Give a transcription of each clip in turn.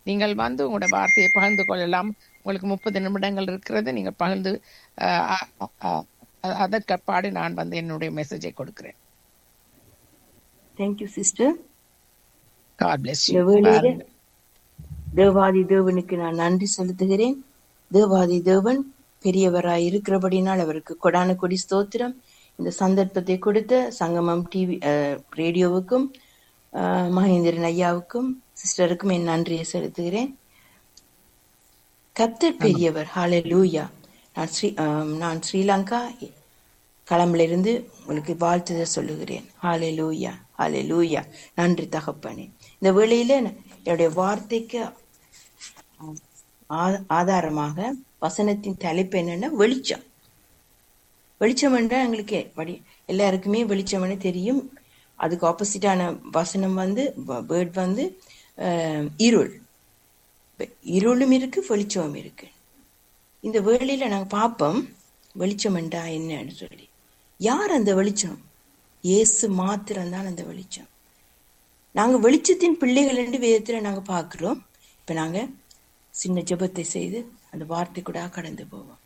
நீங்கள் வந்து உங்களோட வார்த்தையை பகிர்ந்து கொள்ளலாம் உங்களுக்கு முப்பது நிமிடங்கள் இருக்கிறது நீங்கள் பகிர்ந்து அஹ், அ- அ- அ- அதற்கப்பாடு நான் வந்து என்னுடைய மெசேஜை கொடுக்கிறேன் தேங்க்யூ சிஸ்டர் காட் பிளஸ் இந்த யூ வேளையில தேவாதி தேவனுக்கு நான் நன்றி செலுத்துகிறேன் தேவாதி தேவன் பெரியவராய் இருக்கிறபடினால் அவருக்கு கொடான கொடி ஸ்தோத்திரம் இந்த சந்தர்ப்பத்தை கொடுத்த சங்கமம் டிவி ரேடியோவுக்கும் அஹ், மகேந்திரன் ஐயாவுக்கும் சிஸ்டருக்கும் என் நன்றியை செலுத்துகிறேன் கத்தர் பெரியவர் ஹாலே லூயா நான் ஸ்ரீ அஹ், நான் ஸ்ரீலங்கா களம்ல இருந்து உங்களுக்கு வாழ்த்துதல் சொல்லுகிறேன் ஹாலே லூயா ஹாலே லூயா நன்றி தகப்பனே இந்த வேளையில என்னுடைய வார்த்தைக்கு ஆ- ஆதாரமாக வசனத்தின் தலைப்பு என்னன்னா வெளிச்சம் வெளிச்சம் என்றால் எங்களுக்கு வடி எல்லாருக்குமே வெளிச்சம்னு தெரியும் அதுக்கு ஆப்போசிட்டான வசனம் வந்து வேர்ட் வந்து அஹ், இருள் இப்ப இருளும் இருக்கு வெளிச்சமும் இருக்கு இந்த வேளையில நாங்க பார்ப்போம் வெளிச்சம் என்றா என்னன்னு சொல்லி யார் அந்த வெளிச்சம் இயேசு மாத்திரம்தான் அந்த வெளிச்சம் நாங்க வெளிச்சத்தின் பிள்ளைகள் என்று வேதத்துல நாங்க பார்க்கிறோம் இப்ப நாங்க சின்ன ஜெபத்தை செய்து அந்த வார்த்தை கூட கடந்து போவோம்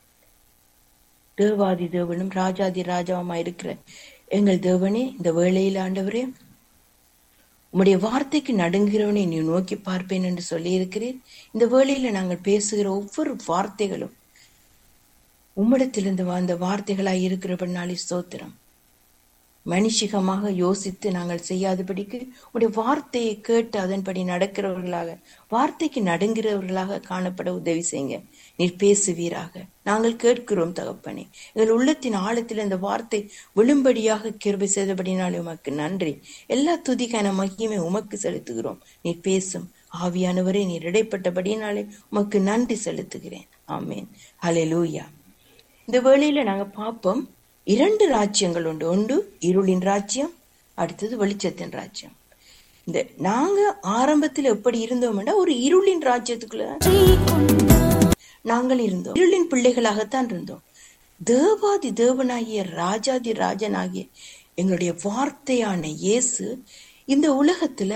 தேவாதி தேவனும் ராஜாதி ராஜாவுமா இருக்கிற எங்கள் தேவனே இந்த வேளையில் ஆண்டவரே உம்முடைய வார்த்தைக்கு நடுங்கிறவனை நீ நோக்கி பார்ப்பேன் என்று சொல்லி இருக்கிறேன் இந்த வேளையில நாங்கள் பேசுகிற ஒவ்வொரு வார்த்தைகளும் உம்மிடத்திலிருந்து வந்த வார்த்தைகளாய் இருக்கிறபடினாலே ஸ்தோத்திரம் மனுஷிகமாக யோசித்து நாங்கள் செய்யாதபடிக்கு உடைய வார்த்தையை கேட்டு அதன்படி நடக்கிறவர்களாக வார்த்தைக்கு நடுங்கிறவர்களாக காணப்பட உதவி செய்யுங்க நீர் பேசுவீராக நாங்கள் கேட்கிறோம் தகப்பனே எங்கள் உள்ளத்தின் ஆழத்தில் இந்த வார்த்தை விழும்படியாக கிருபை செய்தபடினாலே உமக்கு நன்றி எல்லா துதிக்கான மகிமை உமக்கு செலுத்துகிறோம் நீர் பேசும் ஆவியானவரே நீர் இடைப்பட்டபடினாலே உமக்கு நன்றி செலுத்துகிறேன் ஆமேன் ஹalleluya இந்த வேளையில நாங்க பார்ப்போம் இரண்டு ராஜ்யங்கள் உண்டு ஒன்று இருளின் ராஜ்யம் அடுத்தது வெளிச்சத்தின் ராஜ்யம் இந்த நாங்க ஆரம்பத்துல எப்படி இருந்தோம்னா ஒரு இருளின் ராஜ்யத்துக்குள்ள நாங்கள் இருந்தோம் இருளின் பிள்ளைகளாகத்தான் இருந்தோம் தேவாதி தேவனாகிய ராஜாதி ராஜனாகிய எங்களுடைய வார்த்தையான இயேசு இந்த உலகத்துல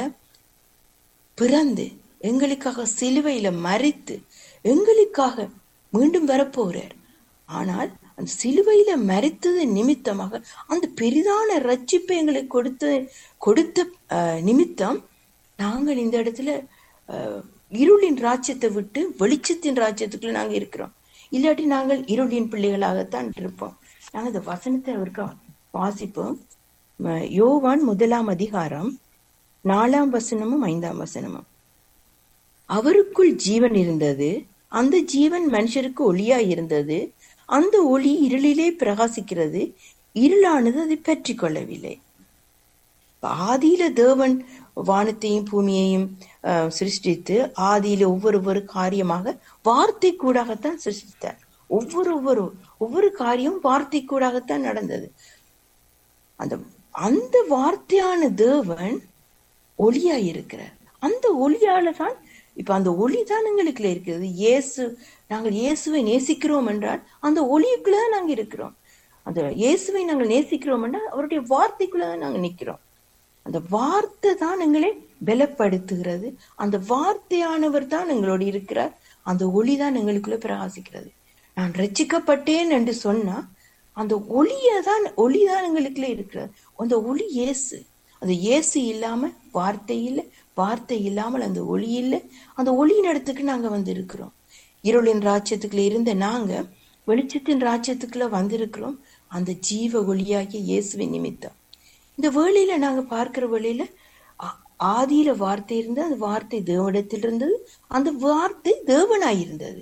பிறந்து எங்களுக்காக சிலுவையில மறித்து எங்களுக்காக மீண்டும் வரப்போறார் ஆனால் அந்த சிலுவையில மறித்தது நிமித்தமாக அந்த பெரிதான ரட்சிப்பை எங்களுக்கு கொடுத்த கொடுத்த அஹ், நிமித்தம் நாங்கள் இந்த இடத்துல அஹ், இருளின் ராஜ்யத்தை விட்டு வெளிச்சத்தின் ராஜ்யத்துக்குள்ள நாங்க இருக்கிறோம் இல்லாட்டி நாங்கள் இருளின் பிள்ளைகளாகத்தான் இருப்போம் நாங்க இந்த வசனத்தை அவருக்கு வாசிப்போம் ம- யோவான் முதலாம் அதிகாரம் நாலாம் வசனமும் ஐந்தாம் வசனமும் அவருக்குள் ஜீவன் இருந்தது அந்த ஜீவன் மனுஷருக்கு ஒளியாய் இருந்தது அந்த ஒளி இருளிலே பிரகாசிக்கிறது இருளானது அதை பற்றி கொள்ளவில்லை இப்ப ஆதியில தேவன் வானத்தையும் பூமியையும் அஹ், சிருஷ்டித்து ஆதியில ஒவ்வொரு ஒவ்வொரு காரியமாக வார்த்தை கூடாகத்தான் சிருஷ்டித்தார் ஒவ்வொரு ஒவ்வொரு ஒவ்வொரு காரியம் வார்த்தை கூடாகத்தான் நடந்தது அந்த அந்த வார்த்தையான தேவன் ஒளியா இருக்கிறார் அந்த ஒளியால தான் இப்ப அந்த ஒளி தான் எங்களுக்குள்ள இருக்கிறது இயேசு நாங்கள் இயேசுவை நேசிக்கிறோம் என்றால் அந்த ஒளிக்குள்ள தான் நாங்க இருக்கிறோம் அந்த இயேசுவை நாங்கள் நேசிக்கிறோம் என்றால் அவருடைய வார்த்தைக்குள்ள தான் நாங்க நிக்கிறோம் அந்த வார்த்தை தான் எங்களை பலப்படுத்துகிறது அந்த வார்த்தையானவர் தான் எங்களோடு இருக்கிறார் அந்த ஒளி தான் எங்களுக்குள்ள பிரகாசிக்கிறது நான் ரட்சிக்கப்பட்டேன் என்று சொன்னா அந்த ஒளியை தான் ஒளி தான் எங்களுக்குள்ள இருக்கிறது அந்த ஒளி இயேசு அந்த இயேசு இல்லாம வார்த்தை இல்லை வார்த்தை இல்லாமல் அந்த ஒளி இல்லை அந்த ஒளியின் இடத்துக்கு நாங்க வந்து இருக்கிறோம் இருளின் ராஜ்யத்துக்குள்ள இருந்த நாங்க வெளிச்சத்தின் ராஜ்யத்துக்குள்ள வந்திருக்கிறோம் அந்த ஜீவ ஒளியாகிய இயேசுவின் நிமித்தம் இந்த வேளையில நாங்க பார்க்கிற வேளையில ஆ- ஆதியில வார்த்தை இருந்தது அந்த வார்த்தை தேவனிடத்தில் இருந்தது அந்த வார்த்தை தேவனாய் இருந்தது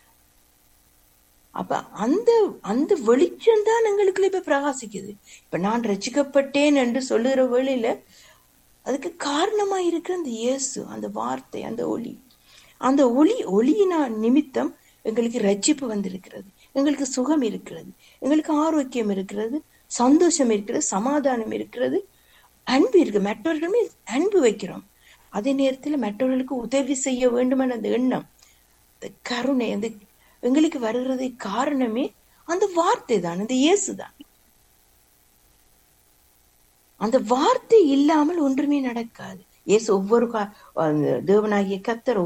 அப்ப அந்த அந்த வெளிச்சம் தான் எங்களுக்குள்ள இப்ப பிரகாசிக்குது இப்ப நான் ரசிக்கப்பட்டேன் என்று சொல்லுகிற வேளையில அதுக்கு காரணமா இருக்கிற அந்த இயேசு அந்த வார்த்தை அந்த ஒளி அந்த ஒளி ஒளியினா நிமித்தம் எங்களுக்கு ரட்சிப்பு வந்திருக்கிறது எங்களுக்கு சுகம் இருக்கிறது எங்களுக்கு ஆரோக்கியம் இருக்கிறது சந்தோஷம் இருக்கிறது சமாதானம் இருக்கிறது அன்பு இருக்கு மற்றவர்களுமே அன்பு வைக்கிறோம் அதே நேரத்தில் மற்றவர்களுக்கு உதவி செய்ய வேண்டுமென அந்த எண்ணம் அந்த கருணை அந்த எங்களுக்கு வருகிறது காரணமே அந்த வார்த்தை தான் அந்த இயேசு தான் அந்த வார்த்தை இல்லாமல் ஒன்றுமே நடக்காது இயேசு ஒவ்வொரு கா- அந்த தேவனாகிய கத்தர்